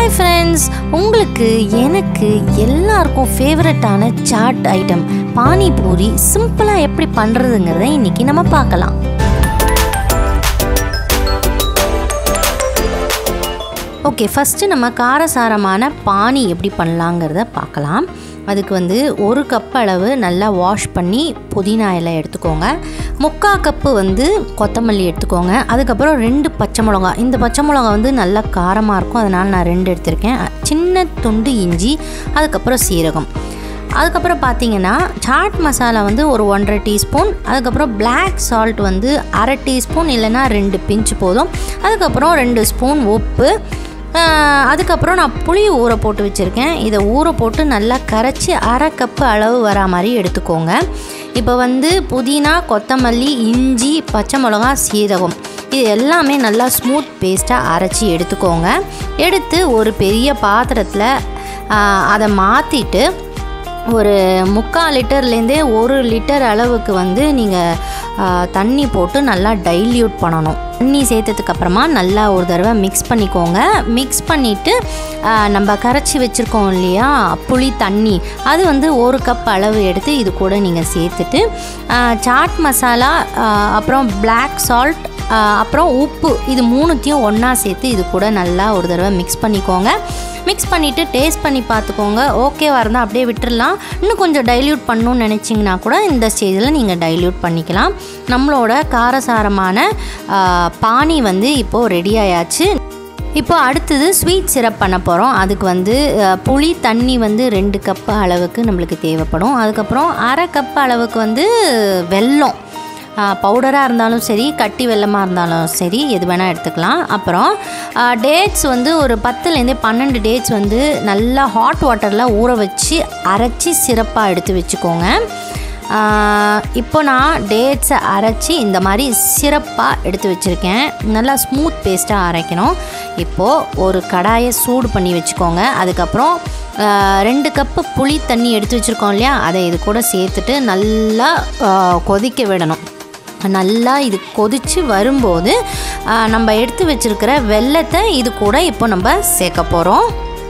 hi friends உங்களுக்கு எனக்கு எல்லாருக்கும் ஃபேவரட்டான சாட் ஐட்டம் பானிபூரி சிம்பிளாக எப்படி பண்ணுறதுங்கிறத இன்றைக்கி நம்ம பார்க்கலாம் ஓகே ஃபஸ்ட்டு நம்ம காரசாரமான பானி எப்படி பண்ணலாங்கிறத பார்க்கலாம் அதுக்கு வந்து ஒரு கப் அளவு நல்லா வாஷ் பண்ணி புதினா இலை எடுத்துக்கோங்க முக்கால் கப்பு வந்து கொத்தமல்லி எடுத்துக்கோங்க அதுக்கப்புறம் ரெண்டு பச்சை மிளகா இந்த பச்சை மிளகா வந்து நல்லா காரமாக இருக்கும் அதனால் நான் ரெண்டு எடுத்திருக்கேன் சின்ன துண்டு இஞ்சி அதுக்கப்புறம் சீரகம் அதுக்கப்புறம் பார்த்தீங்கன்னா சாட் மசாலா வந்து ஒரு ஒன்றரை டீஸ்பூன் அதுக்கப்புறம் பிளாக் சால்ட் வந்து அரை டீஸ்பூன் இல்லைன்னா ரெண்டு பிஞ்சு போதும் அதுக்கப்புறம் ரெண்டு ஸ்பூன் உப்பு ஆஹ் அதுக்கப்புறம் நான் புளி ஊற போட்டு வச்சுருக்கேன் இதை ஊற போட்டு நல்லா கரைச்சி அரை கப்பு அளவு வரா மாதிரி எடுத்துக்கோங்க இப்போ வந்து புதினா கொத்தமல்லி இஞ்சி பச்சை மிளகா சீரகம் இது எல்லாமே நல்லா ஸ்மூத் பேஸ்ட்டாக அரைச்சி எடுத்துக்கோங்க எடுத்து ஒரு பெரிய பாத்திரத்தில் ஆஹ் அதை மாற்றிட்டு ஒரு முக்கால் லிட்டர்லேருந்தே ஒரு லிட்டர் அளவுக்கு வந்து நீங்கள் தண்ணி போட்டு நல்லா டைல்யூட் பண்ணணும் தண்ணி சேர்த்ததுக்கு அப்புறமா நல்லா ஒரு தடவை மிக்ஸ் பண்ணிக்கோங்க மிக்ஸ் பண்ணிவிட்டு நம்ம கரைச்சி வச்சுருக்கோம் இல்லையா புளி தண்ணி அது வந்து ஒரு கப் அளவு எடுத்து இது கூட நீங்கள் சேர்த்துட்டு ஆ, சாட் மசாலா ஆ, அப்புறம் பிளாக் சால்ட் அப்புறம் உப்பு இது மூணுத்தையும் ஒன்றா சேர்த்து இது கூட நல்லா ஒரு தடவை மிக்ஸ் பண்ணிக்கோங்க மிக்ஸ் பண்ணிவிட்டு டேஸ்ட் பண்ணி பார்த்துக்கோங்க ஓகேவாக இருந்தால் அப்படியே விட்டுறலாம் இன்னும் கொஞ்சம் டைல்யூட் பண்ணணும்னு நினச்சிங்கன்னா கூட இந்த ஸ்டேஜில் நீங்கள் டைல்யூட் பண்ணிக்கலாம் நம்மளோட காரசாரமான ஆ, பானி வந்து இப்போது ரெடி ஆயாச்சு இப்போ அடுத்தது ஸ்வீட் சிரப் பண்ண போகிறோம் அதுக்கு வந்து அஹ், புளி தண்ணி வந்து ரெண்டு கப்பு அளவுக்கு நம்மளுக்கு தேவைப்படும் அதுக்கப்புறம் அரை கப்பு அளவுக்கு வந்து வெல்லம் பவுடராக இருந்தாலும் சரி கட்டி வெல்லமாக இருந்தாலும் சரி எது வேணால் எடுத்துக்கலாம் அப்புறம் டேட்ஸ் வந்து ஒரு பத்துலேருந்தே பன்னெண்டு டேட்ஸ் வந்து நல்லா ஹாட் வாட்டரில் ஊற வச்சு அரைச்சி சிறப்பாக எடுத்து வச்சுக்கோங்க ஆஹ் இப்போ நான் டேட்ஸை அரைச்சி இந்த மாதிரி சிறப்பாக எடுத்து வச்சுருக்கேன் நல்லா ஸ்மூத் பேஸ்ட்டாக அரைக்கணும் இப்போது ஒரு கடாயை சூடு பண்ணி வச்சுக்கோங்க அதுக்கப்புறம் ஆஹ் ரெண்டு கப்பு புளி தண்ணி எடுத்து வச்சுருக்கோம் இல்லையா அதை இது கூட சேர்த்துட்டு நல்லா ஆஹ் கொதிக்க விடணும் நல்லா இது கொதித்து வரும்போது ஆஹ் நம்ம எடுத்து வச்சுருக்கிற வெல்லத்தை இது கூட இப்போ நம்ம சேர்க்க போகிறோம்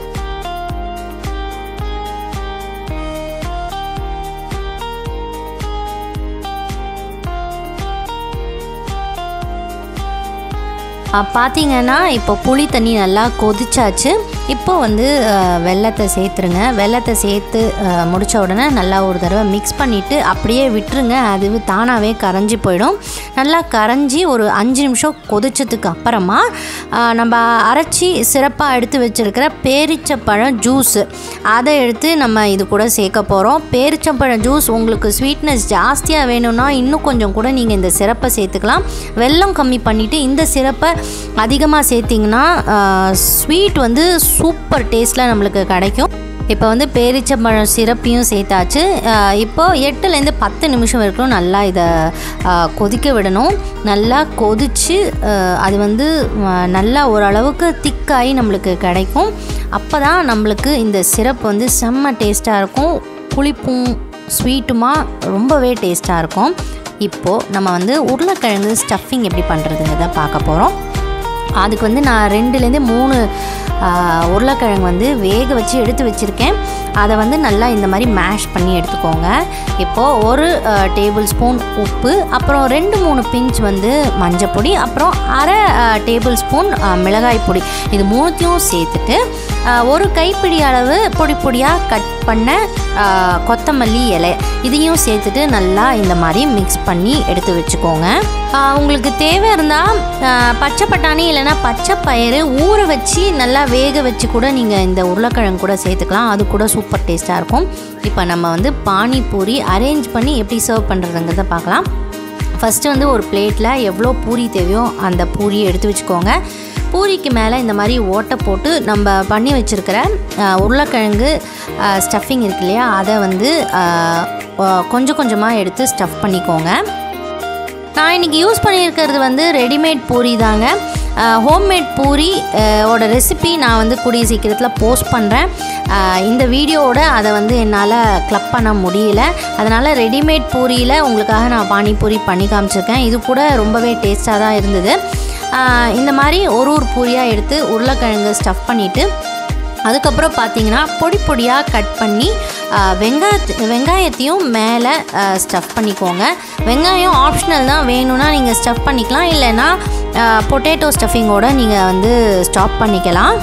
பார்த்தீங்கன்னா இப்போ புளி தண்ணி நல்லா கொதிச்சாச்சு இப்போ வந்து அஹ், வெல்லத்தை சேர்த்துருங்க வெல்லத்தை சேர்த்து அஹ், முடிச்ச உடனே நல்லா ஒரு தடவை மிக்ஸ் பண்ணிவிட்டு அப்படியே விட்டுருங்க அது தானாகவே கரைஞ்சி போயிடும் நல்லா கரைஞ்சி ஒரு அஞ்சு நிமிஷம் கொதிச்சதுக்கு அப்புறமா அஹ், நம்ம அரைச்சி சிறப்பாக எடுத்து வச்சுருக்கிற பேரிச்சப்பழம் ஜூஸு அதை எடுத்து நம்ம இது கூட சேர்க்க போகிறோம் பேரிச்சப்பழம் ஜூஸ் உங்களுக்கு ஸ்வீட்னஸ் ஜாஸ்தியாக வேணும்னா இன்னும் கொஞ்சம் கூட நீங்கள் இந்த சிறப்பை சேர்த்துக்கலாம் வெல்லம் கம்மி பண்ணிவிட்டு இந்த சிறப்பை அதிகமாக சேர்த்திங்கன்னா ஸ்வீட் வந்து சூப்பர் டேஸ்ட்டில் நம்மளுக்கு கிடைக்கும் இப்போ வந்து பேரிச்சம்பழம் சிறப்பையும் சேர்த்தாச்சு ஆஹ் இப்போ எட்டுலேருந்து பத்து நிமிஷம் வரைக்கும் நல்லா இதை ஆஹ் கொதிக்க விடணும் நல்லா கொதித்து அது வந்து ஆஹ் நல்லா ஓரளவுக்கு திக்காகி நம்மளுக்கு கிடைக்கும் அப்போ தான் நம்மளுக்கு இந்த சிரப் வந்து செம்ம டேஸ்ட்டாக இருக்கும் புளிப்பும் ஸ்வீட்டுமா ரொம்பவே டேஸ்ட்டாக இருக்கும் இப்போது நம்ம வந்து உருளைக்கிழங்கு ஸ்டஃபிங் எப்படி பண்ணுறதுங்கிறத பார்க்க போகிறோம் அதுக்கு வந்து நான் ரெண்டுலேருந்து மூணு ஆ, உருளைக்கிழங்கு வந்து வேக வச்சு எடுத்து வச்சுருக்கேன் அதை வந்து நல்லா இந்த மாதிரி மேஷ் பண்ணி எடுத்துக்கோங்க இப்போது ஒரு டேபிள் ஸ்பூன் உப்பு அப்புறம் ரெண்டு மூணு பிஞ்ச் வந்து மஞ்சப்பொடி அப்புறம் அரை டேபிள் ஸ்பூன் மிளகாய் பொடி இது மூணுத்தையும் சேர்த்துட்டு ஆ, ஒரு கைப்பிடி அளவு பொடி பொடியாக கட் பண்ண ஆ, கொத்தமல்லி இலை இதையும் சேர்த்துட்டு நல்லா இந்த மாதிரி மிக்ஸ் பண்ணி எடுத்து வச்சுக்கோங்க ஆ, உங்களுக்கு தேவை இருந்தால் பச்சை பட்டாணி இல்லைன்னா பச்சை பயிறு ஊற வச்சு நல்லா வேக வச்சு கூட நீங்கள் இந்த உருளைக்கிழங்கு கூட சேர்த்துக்கலாம் அது கூட சூப்பர் டேஸ்ட்டாக இருக்கும் இப்போ நம்ம வந்து பானிபூரி அரேஞ்ச் பண்ணி எப்படி சர்வ் பண்ணுறதுங்கிறத பார்க்கலாம் ஃபஸ்ட்டு வந்து ஒரு பிளேட்டில் எவ்வளோ பூரி தேவையோ அந்த பூரியை எடுத்து வச்சுக்கோங்க பூரிக்கு மேலே இந்த மாதிரி ஓட்டை போட்டு நம்ம பண்ணி வச்சுருக்கிற அஹ், உருளைக்கிழங்கு ஸ்டஃபிங் இருக்கு இல்லையா அதை வந்து அஹ், அஹ், கொஞ்சம் கொஞ்சமாக எடுத்து ஸ்டஃப் பண்ணிக்கோங்க நான் இன்றைக்கி யூஸ் பண்ணியிருக்கிறது வந்து ரெடிமேட் பூரி தாங்க ஹோம்மேட் பூரி அஹ், ஓட ரெசிபி நான் வந்து கூடிய சீக்கிரத்தில் போஸ்ட் பண்ணுறேன் இந்த வீடியோவோட அதை வந்து என்னால் கிளப் பண்ண முடியல அதனால் ரெடிமேட் பூரியில் உங்களுக்காக நான் பானிபூரி பண்ணி காமிச்சிருக்கேன் இது கூட ரொம்பவே டேஸ்ட்டாக தான் இருந்தது ஆஹ் இந்த மாதிரி ஒரு ஒரு பூரியாக எடுத்து உருளைக்கிழங்கு ஸ்டஃப் பண்ணிவிட்டு அதுக்கப்புறம் பார்த்தீங்கன்னா பொடி பொடியாக கட் பண்ணி வெங்காயத்து வெங்காயத்தையும் மேலே ஸ்டஃப் பண்ணிக்கோங்க வெங்காயம் ஆப்ஷனல் தான் வேணும்னா நீங்கள் ஸ்டஃப் பண்ணிக்கலாம் இல்லைன்னா பொட்டேட்டோ ஸ்டஃபிங்கோட நீங்கள் வந்து ஸ்டாப் பண்ணிக்கலாம்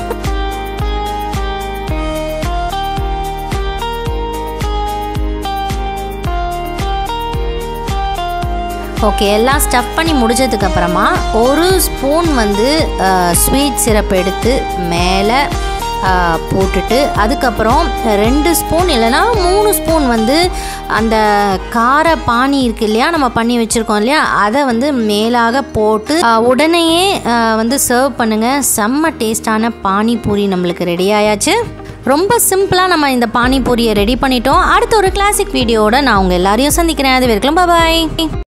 ஓகே எல்லாம் ஸ்டஃப் பண்ணி முடிச்சதுக்கப்புறமா ஒரு ஸ்பூன் வந்து ஸ்வீட் சிரப் எடுத்து மேலே போட்டுட்டு அதுக்கப்புறம் ரெண்டு ஸ்பூன் இல்லைன்னா மூணு ஸ்பூன் வந்து அந்த கார பானி இருக்கு இல்லையா நம்ம பண்ணி வச்சுருக்கோம் இல்லையா அதை வந்து மேலாக போட்டு உடனேயே வந்து சர்வ் பண்ணுங்கள் செம்ம டேஸ்டான பானிபூரி நம்மளுக்கு ரெடி ஆயாச்சு ரொம்ப சிம்பிளாக நம்ம இந்த பானிபூரியை ரெடி பண்ணிட்டோம் அடுத்த ஒரு கிளாசிக் வீடியோவோட நான் உங்கள் எல்லாரையும் சந்திக்கிறேன் அது வரைக்கும் பாய்